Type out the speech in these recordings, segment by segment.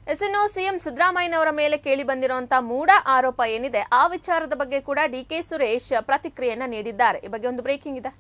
S ಇನ್ನು CM ಸಿದ್ದರಾಮಯ್ಯನವರ ಮೇಲೆ ಕೇಳಿ ಬಂದಿರುವಂತಹ ಮೂಢ ಆರೋಪ ಏನಿದೆ ಆ ವಿಚಾರದ ಬಗ್ಗೆ ಕೂಡ ಡಿಕೆ ಸುರೇಶ್ ಪ್ರತಿಕ್ರಿಯೆಯನ್ನ ನೀಡಿದ್ದಾರೆ ಈ ಬಗ್ಗೆ ಒಂದು ಬ್ರೇಕಿಂಗ್ ಇದೆ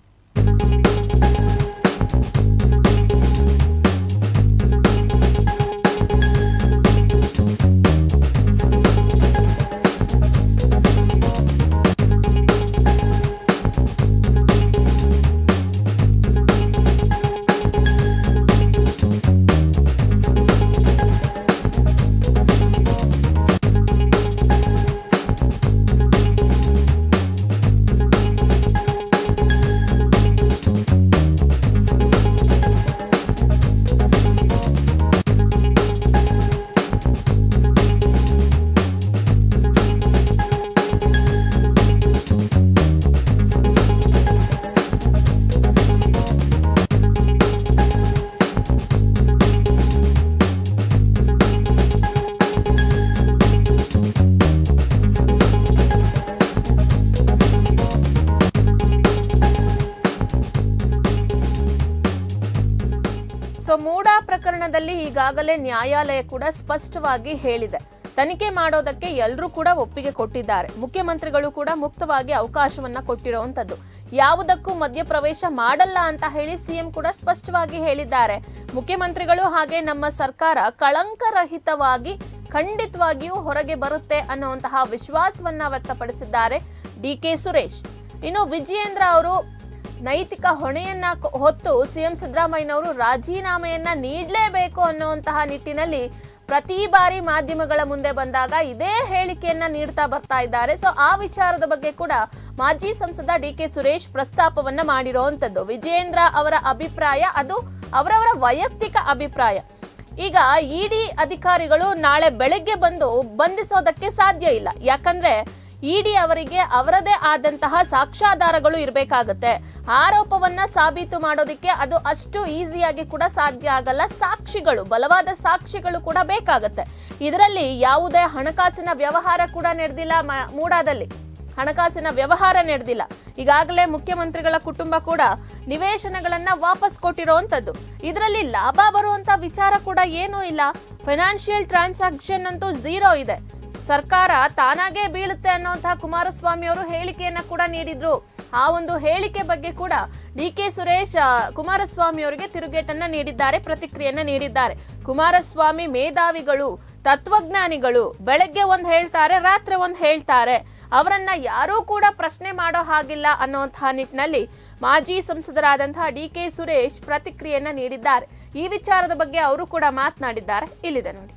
ಸೊ ಮೂಡಾ ಪ್ರಕರಣದಲ್ಲಿ ಈಗಾಗಲೇ ನ್ಯಾಯಾಲಯ ಕೂಡ ಸ್ಪಷ್ಟವಾಗಿ ಹೇಳಿದೆ ತನಿಖೆ ಮಾಡೋದಕ್ಕೆ ಎಲ್ಲರೂ ಕೂಡ ಒಪ್ಪಿಗೆ ಕೊಟ್ಟಿದ್ದಾರೆ ಮುಖ್ಯಮಂತ್ರಿಗಳು ಕೂಡ ಮುಕ್ತವಾಗಿ ಅವಕಾಶವನ್ನ ಕೊಟ್ಟಿರುವಂತದ್ದು ಯಾವುದಕ್ಕೂ ಮಧ್ಯಪ್ರವೇಶ ಮಾಡಲ್ಲ ಅಂತ ಹೇಳಿ ಸಿಎಂ ಕೂಡ ಸ್ಪಷ್ಟವಾಗಿ ಹೇಳಿದ್ದಾರೆ ಮುಖ್ಯಮಂತ್ರಿಗಳು ಹಾಗೆ ನಮ್ಮ ಸರ್ಕಾರ ಕಳಂಕರಹಿತವಾಗಿ ಖಂಡಿತವಾಗಿಯೂ ಹೊರಗೆ ಬರುತ್ತೆ ಅನ್ನುವಂತಹ ವಿಶ್ವಾಸವನ್ನ ವ್ಯಕ್ತಪಡಿಸಿದ್ದಾರೆ ಡಿ ಕೆ ಸುರೇಶ್ ಇನ್ನು ವಿಜಯೇಂದ್ರ ಅವರು ನೈತಿಕ ಹೊಣೆಯನ್ನ ಕೊ- ಹೊತ್ತು ಸಿಎಂ ಸಿದ್ದರಾಮಯ್ಯನವರು ರಾಜೀನಾಮೆಯನ್ನ ನೀಡಲೇಬೇಕು ಅನ್ನುವಂತಹ ನಿಟ್ಟಿನಲ್ಲಿ ಪ್ರತಿ ಬಾರಿ ಮಾಧ್ಯಮಗಳ ಮುಂದೆ ಬಂದಾಗ ಇದೇ ಹೇಳಿಕೆಯನ್ನ ನೀಡ್ತಾ ಬರ್ತಾ ಇದ್ದಾರೆ ಸೊ ಆ ವಿಚಾರದ ಬಗ್ಗೆ ಕೂಡ ಮಾಜಿ ಸಂಸದ ಡಿ ಕೆ ಸುರೇಶ್ ಪ್ರಸ್ತಾಪವನ್ನ ಮಾಡಿರುವಂತದ್ದು ವಿಜಯೇಂದ್ರ ಅವರ ಅಭಿಪ್ರಾಯ ಅದು ಅವರವರ ವೈಯಕ್ತಿಕ ಅಭಿಪ್ರಾಯ ಈಗ ಇಡಿ ಅಧಿಕಾರಿಗಳು ನಾಳೆ ಬೆಳಗ್ಗೆ ಬಂದು ಬಂಧಿಸೋದಕ್ಕೆ ಸಾಧ್ಯ ಇಲ್ಲ ಯಾಕಂದ್ರೆ ಇಡಿ ಅವರಿಗೆ ಅವರದೇ ಆದಂತಹ ಸಾಕ್ಷ್ಯಾಧಾರಗಳು ಇರಬೇಕಾಗತ್ತೆ ಆರೋಪವನ್ನ ಸಾಬೀತು ಮಾಡೋದಕ್ಕೆ ಅದು ಅಷ್ಟು ಈಸಿಯಾಗಿ ಕೂಡ ಸಾಧ್ಯ ಆಗಲ್ಲ ಸಾಕ್ಷಿಗಳು ಬಲವಾದ ಸಾಕ್ಷಿಗಳು ಕೂಡ ಬೇಕಾಗತ್ತೆ ಇದರಲ್ಲಿ ಯಾವುದೇ ಹಣಕಾಸಿನ ವ್ಯವಹಾರ ಕೂಡ ನಡೆದಿಲ್ಲ ಮ- ಮೂಡಾದಲ್ಲಿ ಹಣಕಾಸಿನ ವ್ಯವಹಾರ ನಡೆದಿಲ್ಲ ಈಗಾಗಲೇ ಮುಖ್ಯಮಂತ್ರಿಗಳ ಕುಟುಂಬ ಕೂಡ ನಿವೇಶನಗಳನ್ನ ವಾಪಸ್ ಕೊಟ್ಟಿರೋಂಥದ್ದು ಇದರಲ್ಲಿ ಲಾಭ ಬರುವಂತ ವಿಚಾರ ಕೂಡ ಏನೂ ಇಲ್ಲ ಫೈನಾನ್ಷಿಯಲ್ ಟ್ರಾನ್ಸಾಕ್ಷನ್ ಅಂತೂ ಝೀರೋ ಇದೆ ಸರ್ಕಾರ ತಾನಾಗೇ ಬೀಳುತ್ತೆ ಅನ್ನುವಂತಹ ಕುಮಾರಸ್ವಾಮಿ ಅವರು ಹೇಳಿಕೆಯನ್ನ ಕೂಡ ನೀಡಿದ್ರು ಆ ಒಂದು ಹೇಳಿಕೆ ಬಗ್ಗೆ ಕೂಡ ಡಿ ಕೆ ಸುರೇಶ್ ಆ, ಕುಮಾರಸ್ವಾಮಿ ಅವರಿಗೆ ತಿರುಗೇಟನ್ನ ನೀಡಿದ್ದಾರೆ ಪ್ರತಿಕ್ರಿಯೆಯನ್ನ ನೀಡಿದ್ದಾರೆ ಕುಮಾರಸ್ವಾಮಿ ಮೇಧಾವಿಗಳು ತತ್ವಜ್ಞಾನಿಗಳು ಬೆಳಗ್ಗೆ ಒಂದ್ ಹೇಳ್ತಾರೆ ರಾತ್ರಿ ಒಂದ್ ಹೇಳ್ತಾರೆ ಅವರನ್ನ ಯಾರೂ ಕೂಡ ಪ್ರಶ್ನೆ ಮಾಡೋ ಹಾಗಿಲ್ಲ ಅನ್ನುವಂತಹ ನಿಟ್ಟಿನಲ್ಲಿ ಮಾಜಿ ಸಂಸದರಾದಂತಹ ಡಿ ಕೆ ಸುರೇಶ್ ಪ್ರತಿಕ್ರಿಯೆಯನ್ನ ನೀಡಿದ್ದಾರೆ ಈ ವಿಚಾರದ ಬಗ್ಗೆ ಅವರು ಕೂಡ ಮಾತನಾಡಿದ್ದಾರೆ ಇಲ್ಲಿದೆ ನೋಡಿ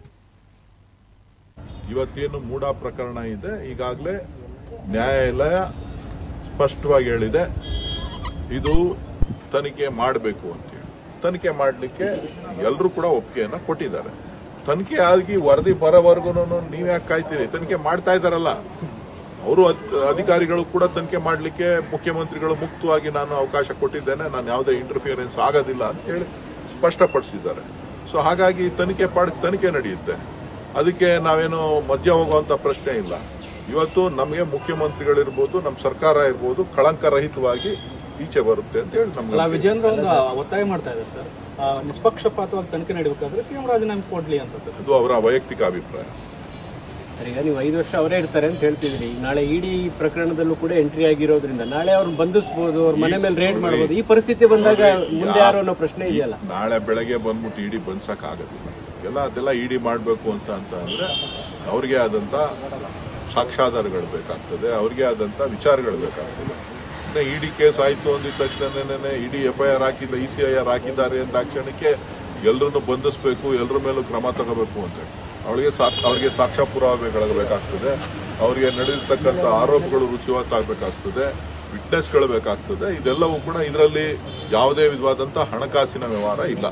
ಇವತ್ತೇನು ಮೂಡ ಪ್ರಕರಣ ಇದೆ ಈಗಾಗಲೇ ನ್ಯಾಯಾಲಯ ಸ್ಪಷ್ಟವಾಗಿ ಹೇಳಿದೆ ಇದು ತನಿಖೆ ಮಾಡಬೇಕು ಅಂತೇಳಿ ತನಿಖೆ ಮಾಡಲಿಕ್ಕೆ ಎಲ್ಲರೂ ಕೂಡ ಒಪ್ಪಿಗೆಯನ್ನ ಕೊಟ್ಟಿದ್ದಾರೆ ತನಿಖೆ ಆಗಿ ವರದಿ ಬರೋವರೆಗೂ ನೀವ್ಯಾಕೆ ಕಾಯ್ತೀರಿ ತನಿಖೆ ಮಾಡ್ತಾ ಇದ್ದಾರಲ್ಲ ಅವರು ಅಧಿಕಾರಿಗಳು ಕೂಡ ತನಿಖೆ ಮಾಡಲಿಕ್ಕೆ ಮುಖ್ಯಮಂತ್ರಿಗಳು ಮುಕ್ತವಾಗಿ ನಾನು ಅವಕಾಶ ಕೊಟ್ಟಿದ್ದೇನೆ ನಾನು ಯಾವುದೇ ಇಂಟರ್ಫಿಯರೆನ್ಸ್ ಆಗೋದಿಲ್ಲ ಅಂತ ಹೇಳಿ ಸ್ಪಷ್ಟಪಡಿಸಿದ್ದಾರೆ ಸೊ ಹಾಗಾಗಿ ತನಿಖೆ ಪಾಡ್ ತನಿಖೆ ನಡೆಯುತ್ತೆ ಅದಕ್ಕೆ ನಾವೇನು ಮಧ್ಯ ಹೋಗುವಂತ ಪ್ರಶ್ನೆ ಇಲ್ಲ ಇವತ್ತು ನಮಗೆ ಮುಖ್ಯಮಂತ್ರಿಗಳಿರ್ಬೋದು ನಮ್ಮ ಸರ್ಕಾರ ಇರ್ಬೋದು ಕಳಂಕರಹಿತವಾಗಿ ಈಚೆ ಬರುತ್ತೆ ಅಂತ ಹೇಳಿ ಅಲ್ಲ ನಮ್ಗೆ ವಿಜೇಂದ್ರ ಒಂದು ಒತ್ತಾಯ ಮಾಡ್ತಾ ಇದ್ದಾರೆ ಸರ್ ಆ, ನಿಷ್ಪಕ್ಷಪಾತವಾಗಿ ತನಿಖೆ ನಡೀಬೇಕಾದ್ರೆ ಸಿಎಂ ರಾಜೀನಾಮೆ ಕೊಡ್ಲಿ ಅಂತ ಸರ್. ಅದು ಅವರ ವೈಯಕ್ತಿಕ ಅಭಿಪ್ರಾಯ ಸರ್, ಈಗ ನೀವು ಐದು ವರ್ಷ ಅವರೇ ಇರ್ತಾರೆ ಅಂತ ಹೇಳ್ತಿದ್ರಿ ಈಗ ನಾಳೆ ಇಡಿ ಪ್ರಕರಣದಲ್ಲೂ ಕೂಡ ಎಂಟ್ರಿ ಆಗಿರೋದ್ರಿಂದ ನಾಳೆ ಅವ್ರು ಬಂಧಿಸಬಹುದು ಅವ್ರ ಮನೆ ಮೇಲೆ ರೇಡ್ ಮಾಡಬಹುದು ಈ ಪರಿಸ್ಥಿತಿ ಬಂದಾಗ ಮುಂದೆ ಯಾರು ಅನ್ನೋ ಪ್ರಶ್ನೆ ಇದೆಯಲ್ಲ ನಾಳೆ ಬೆಳಗ್ಗೆ ಬಂದ್ಬಿಟ್ಟು ಇಡಿ ಬಂದ್ಸಕ್ ಆಗೋದಿಲ್ಲ ಎಲ್ಲ ಅದೆಲ್ಲ ಇಡಿ ಮಾಡಬೇಕು ಅಂತ ಅಂತ ಅಂದ್ರೆ ಅವ್ರಿಗೆ ಆದಂತ ಸಾಕ್ಷ್ಯಾಧಾರಗಳು ಬೇಕಾಗ್ತದೆ ಅವ್ರಿಗೆ ಆದಂತ ವಿಚಾರಗಳು ಬೇಕಾಗ್ತದೆ ಇನ್ನು ಇಡಿ ಕೇಸ್ ಆಯ್ತು ಅಂದಿದ ತಕ್ಷಣನೇ ಇಡಿ ಎಫ್ ಐ ಆರ್ ಹಾಕಿದ್ದ ಇ ಸಿ ಐ ಆರ್ ಹಾಕಿದ್ದಾರೆ ಅಂತ ಕ್ಷಣಕ್ಕೆ ಎಲ್ಲರನ್ನು ಬಂಧಿಸಬೇಕು ಎಲ್ಲರ ಮೇಲೂ ಕ್ರಮ ತಗೋಬೇಕು ಅಂತ ಅವಳಿಗೆ ಸಾಕ್ ಅವರಿಗೆ ಸಾಕ್ಷ್ಯ ಪುರಾವೆಗಳು ಬೇಕಾಗ್ತದೆ ಅವರಿಗೆ ನಡೆದಿರ್ತಕ್ಕಂಥ ಆರೋಪಗಳು ರುಚಿವತ್ತಾಗಬೇಕಾಗ್ತದೆ ವಿಟ್ನೆಸ್ಗಳು ಬೇಕಾಗ್ತದೆ ಇದೆಲ್ಲವೂ ಕೂಡ ಇದರಲ್ಲಿ ಯಾವುದೇ ವಿಧವಾದಂಥ ಹಣಕಾಸಿನ ವ್ಯವಹಾರ ಇಲ್ಲ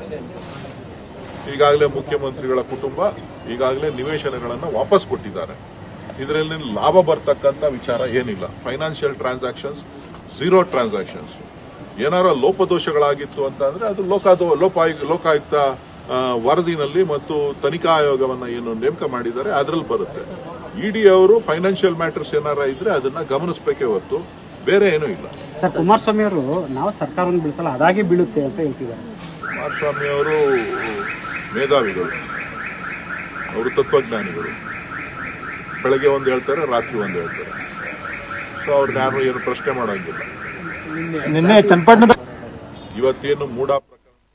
ಈಗಾಗಲೇ ಮುಖ್ಯಮಂತ್ರಿಗಳ ಕುಟುಂಬ ಈಗಾಗಲೇ ನಿವೇಶನಗಳನ್ನು ವಾಪಸ್ ಕೊಟ್ಟಿದ್ದಾರೆ ಇದರಲ್ಲಿ ಲಾಭ ಬರ್ತಕ್ಕಂಥ ವಿಚಾರ ಏನಿಲ್ಲ ಫೈನಾನ್ಷಿಯಲ್ ಟ್ರಾನ್ಸಾಕ್ಷನ್ಸ್ ಝೀರೋ ಟ್ರಾನ್ಸಾಕ್ಷನ್ಸ್ ಏನಾರ ಲೋಪದೋಷಗಳಾಗಿತ್ತು ಅಂತ ಅಂದ್ರೆ ಅದು ಲೋಕಾದೋ ಲೋಕಾಯು ಲೋಕಾಯುಕ್ತ ಆ, ವರದಿನಲ್ಲಿ ಮತ್ತು ತನಿಖಾ ಆಯೋಗವನ್ನ ಏನು ನೇಮಕ ಮಾಡಿದ್ದಾರೆ ಅದರಲ್ಲಿ ಬರುತ್ತೆ ಇಡಿ ಅವರು ಫೈನಾನ್ಷಿಯಲ್ ಮ್ಯಾಟರ್ಸ್ ಏನಾರ ಇದ್ರೆ ಅದನ್ನ ಗಮನಿಸಬೇಕೇ ಹೊರತು ಬೇರೆ ಏನೂ ಇಲ್ಲ ಸರ್ ಕುಮಾರಸ್ವಾಮಿ ಅವರು ನಾವು ಸರ್ಕಾರವನ್ನು ಬೀಳಿಸಲ್ಲ ಅದಾಗೆ ಬೀಳುತ್ತೆ ಅಂತ ಹೇಳ್ತಿದ್ದಾರೆ ಕುಮಾರಸ್ವಾಮಿ ಅವರು ಮೇಧಾವಿಗಳು ಅವರು ತತ್ವಜ್ಞಾನಿಗಳು ಬೆಳಗ್ಗೆ ಒಂದು ಹೇಳ್ತಾರೆ ರಾತ್ರಿ ಒಂದು ಹೇಳ್ತಾರೆ ಸೊ ಅವ್ರನ್ನ ಯಾರು ಏನು ಪ್ರಶ್ನೆ ಮಾಡೋಂಗಿಲ್ಲ ನಿನ್ನೆ ಚನ್ನಪಟ್ಟಣದ ಇವತ್ತೇನು ಮೂಡ ಪ್ರಕರಣ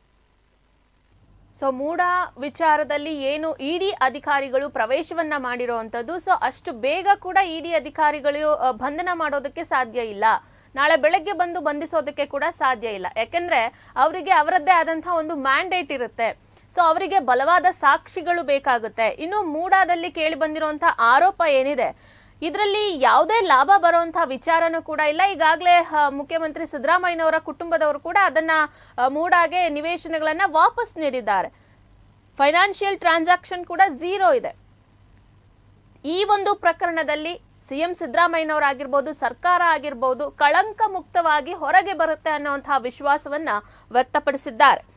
ಸೊ ಮೂಡ ವಿಚಾರದಲ್ಲಿ ಏನು ಇಡಿ ಅಧಿಕಾರಿಗಳು ಪ್ರವೇಶವನ್ನ ಮಾಡಿರುವಂತದ್ದು ಸೊ ಅಷ್ಟು ಬೇಗ ಕೂಡ ಇಡಿ ಅಧಿಕಾರಿಗಳು ಅ, ಬಂಧನ ಮಾಡೋದಕ್ಕೆ ಸಾಧ್ಯ ಇಲ್ಲ ನಾಳೆ ಬೆಳಗ್ಗೆ ಬಂದು ಬಂಧಿಸೋದಕ್ಕೆ ಕೂಡ ಸಾಧ್ಯ ಇಲ್ಲ ಯಾಕೆಂದ್ರೆ ಅವರಿಗೆ ಅವರದ್ದೇ ಆದಂತಹ ಒಂದು ಮ್ಯಾಂಡೇಟ್ ಇರುತ್ತೆ ಸೊ ಅವರಿಗೆ ಬಲವಾದ ಸಾಕ್ಷಿಗಳು ಬೇಕಾಗುತ್ತೆ ಇನ್ನು ಮೂಡಾದಲ್ಲಿ ಕೇಳಿ ಬಂದಿರುವಂತಹ ಆರೋಪ ಏನಿದೆ ಇದರಲ್ಲಿ ಯಾವುದೇ ಲಾಭ ಬರುವಂತಹ ವಿಚಾರನೂ ಕೂಡ ಇಲ್ಲ ಈಗಾಗಲೇ ಮುಖ್ಯಮಂತ್ರಿ ಸಿದ್ದರಾಮಯ್ಯನವರ ಕುಟುಂಬದವರು ಕೂಡ ಅದನ್ನ ಆ, ಮೂಡಾಗೆ ನಿವೇಶನಗಳನ್ನ ವಾಪಸ್ ನೀಡಿದ್ದಾರೆ ಫೈನಾನ್ಷಿಯಲ್ ಟ್ರಾನ್ಸಾಕ್ಷನ್ ಕೂಡ ಝೀರೋ ಇದೆ ಈ ಒಂದು ಪ್ರಕರಣದಲ್ಲಿ ಸಿಎಂ ಸಿದ್ದರಾಮಯ್ಯನವರಾಗಿರ್ಬೋದು ಸರ್ಕಾರ ಆಗಿರ್ಬೋದು ಕಳಂಕ ಮುಕ್ತವಾಗಿ ಹೊರಗೆ ಬರುತ್ತೆ ಅನ್ನುವಂತಹ ವಿಶ್ವಾಸವನ್ನ ವ್ಯಕ್ತಪಡಿಸಿದ್ದಾರೆ